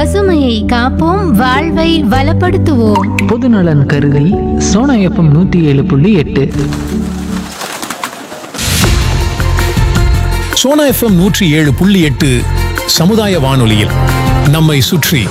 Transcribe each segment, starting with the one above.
பசுமையை காப்போம் வாழ்வை வளப்படுத்துவோம் பொதுநலன் கருதி சோனா எஃப்எம் நூற்றி ஏழு புள்ளி எட்டு சோனா எஃப்எம் நூற்றி ஏழு புள்ளி எட்டு சமுதாய வானொலியில் நம்மை சுற்றி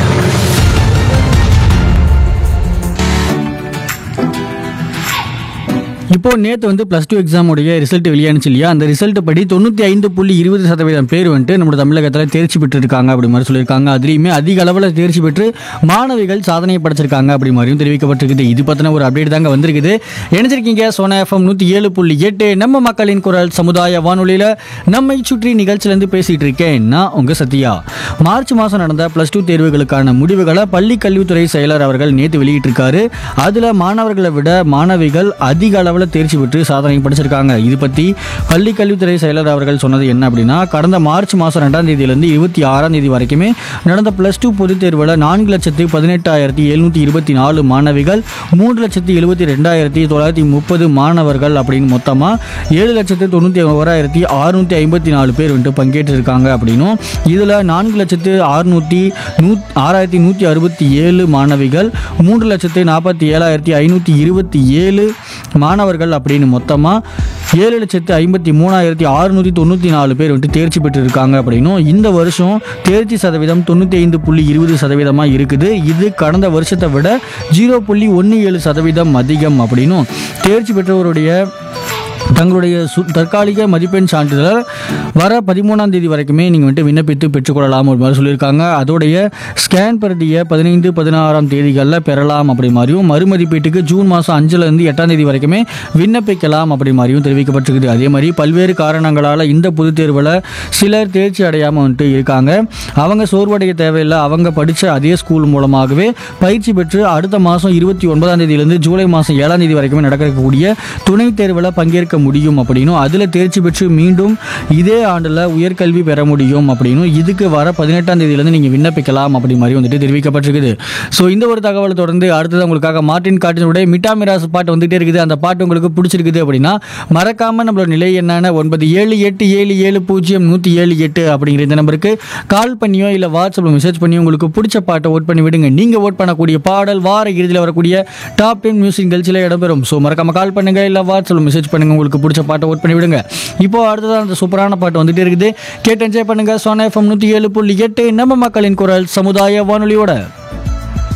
இப்போ நேற்று வந்து ப்ளஸ் டூ எக்ஸாமுடைய ரிசல்ட் வெளியானுச்சு இல்லையா அந்த ரிசல்ட் படி தொண்ணூற்றி ஐந்து புள்ளி இருபது சதவீதம் பேர் வந்துட்டு நம்ம தமிழகத்தில் தேர்ச்சி பெற்றிருக்காங்க அப்படி மாதிரி சொல்லியிருக்காங்க அதுலேயுமே அதிக அளவில் தேர்ச்சி பெற்று மாணவிகள் சாதனை படைச்சிருக்காங்க அப்படி மாதிரியும் தெரிவிக்கப்பட்டிருக்குது இது பற்றின ஒரு அப்டேட் தாங்க வந்திருக்குது இணைஞ்சிருக்கீங்க சோனா எஃப்எம் நூற்றி ஏழு புள்ளி எட்டு நம்ம மக்களின் குரல் சமுதாய வானொலியில் நம்மை சுற்றி நிகழ்ச்சியிலேருந்து பேசிகிட்டு இருக்கேன் நான் உங்கள் சத்யா மார்ச் மாதம் நடந்த ப்ளஸ் டூ தேர்வுகளுக்கான முடிவுகளை பள்ளி கல்வித்துறை செயலர் அவர்கள் நேற்று வெளியிட்டிருக்காரு அதில் மாணவர்களை விட மாணவிகள் அதிக அளவில் தேர்ச்சி பெற்று சாதனை படிச்சிருக்காங்க இது பற்றி பள்ளி கல்வித்துறை செயலர் அவர்கள் சொன்னது என்ன அப்படின்னா கடந்த மார்ச் மாதம் ரெண்டாம் தேதியிலிருந்து இருபத்தி ஆறாம் தேதி வரைக்குமே நடந்த ப்ளஸ் டூ பொதுத் தேர்வில் நான்கு லட்சத்து பதினெட்டாயிரத்தி எழுநூற்றி இருபத்தி நாலு மாணவிகள் மூன்று லட்சத்து எழுபத்தி ரெண்டாயிரத்தி தொள்ளாயிரத்தி முப்பது மாணவர்கள் அப்படின்னு மொத்தமாக ஏழு லட்சத்து தொண்ணூற்றி ஓராயிரத்தி அறுநூற்றி ஐம்பத்தி நாலு பேர் வந்துட்டு பங்கேற்றிருக்காங்க அப்படின்னும் இதில் நான்கு லட்சத்து அறுநூற்றி நூ ஆறாயிரத்தி நூற்றி அறுபத்தி ஏழு மாணவிகள் மூன்று லட்சத்து நாற்பத்தி ஏழாயிரத்தி ஐநூற்றி இருபத்தி ஏழு மாணவர்கள் அப்படின்னு மொத்தமாக ஏழு லட்சத்து ஐம்பத்தி மூணாயிரத்தி அறுநூற்றி தொண்ணூற்றி நாலு பேர் வந்துட்டு தேர்ச்சி பெற்றிருக்காங்க அப்படின்னும் இந்த வருஷம் தேர்ச்சி சதவீதம் தொண்ணூற்றி ஐந்து புள்ளி இருபது சதவீதமாக இருக்குது இது கடந்த வருஷத்தை விட ஜீரோ புள்ளி ஒன்று ஏழு சதவீதம் அதிகம் அப்படின்னும் தேர்ச்சி பெற்றவருடைய தங்களுடைய சு தற்காலிக மதிப்பெண் சான்றிதழ் வர பதிமூணாம் தேதி வரைக்குமே நீங்கள் வந்துட்டு விண்ணப்பித்து பெற்றுக்கொள்ளலாம் ஒரு மாதிரி சொல்லியிருக்காங்க அதோடைய ஸ்கேன் பிரதியை பதினைந்து பதினாறாம் தேதிகளில் பெறலாம் அப்படி மாதிரியும் மறுமதிப்பீட்டுக்கு ஜூன் மாதம் அஞ்சுலேருந்து எட்டாம் தேதி வரைக்குமே விண்ணப்பிக்கலாம் அப்படி மாதிரியும் தெரிவிக்கப்பட்டிருக்குது அதே மாதிரி பல்வேறு காரணங்களால் இந்த பொதுத் தேர்வில் சிலர் தேர்ச்சி அடையாமல் வந்துட்டு இருக்காங்க அவங்க சோர்வடைய தேவையில்லை அவங்க படித்த அதே ஸ்கூல் மூலமாகவே பயிற்சி பெற்று அடுத்த மாதம் இருபத்தி ஒன்பதாம் தேதியிலிருந்து ஜூலை மாதம் ஏழாம் தேதி வரைக்குமே நடக்கக்கூடிய துணைத் தேர்வில் பங்கேற்க முடியும் அப்படின்னும் அதில் தேர்ச்சி பெற்று மீண்டும் இதே ஆண்டில் உயர்கல்வி பெற முடியும் அப்படின்னும் இதுக்கு வர பதினெட்டாம் தேதியிலேருந்து நீங்கள் விண்ணப்பிக்கலாம் அப்படி மாதிரி வந்துட்டு தெரிவிக்கப்பட்டிருக்குது ஸோ இந்த ஒரு தகவலை தொடர்ந்து அடுத்தது உங்களுக்காக மார்ட்டின் காட்டினுடைய மிட்டா மிராஸ் பாட்டு வந்துகிட்டே இருக்குது அந்த பாட்டு உங்களுக்கு பிடிச்சிருக்குது அப்படின்னா மறக்காமல் நம்மளோட நிலை என்னென்ன ஒன்பது ஏழு எட்டு ஏழு ஏழு பூஜ்ஜியம் நூற்றி ஏழு எட்டு அப்படிங்கிற இந்த நம்பருக்கு கால் பண்ணியோ இல்லை வாட்ஸ்அப்பில் மெசேஜ் பண்ணியோ உங்களுக்கு பிடிச்ச பாட்டை ஓட் பண்ணி விடுங்க நீங்கள் ஓட் பண்ணக்கூடிய பாடல் வார இறுதியில் வரக்கூடிய டாப் டென் மியூசிக் நிகழ்ச்சியில் இடம்பெறும் ஸோ மறக்காம கால் பண்ணுங்க இல்லை வாட்ஸ்அப்பில் மெசேஜ் பண்ணுங்க உங்களுக்கு பிடிச்ச பாட்டை ஓட் பண்ணி விடுங்க இப்போ அடுத்ததான் அந்த சூப்பரான பாட்டு வந்துட்டே இருக்குது கேட்டு என்ஜாய் பண்ணுங்க சோனா எஃப்எம் நூற்றி ஏழு புள்ளி எட்டு நம்ம மக்களின் குரல் சமுதாய வானொலியோட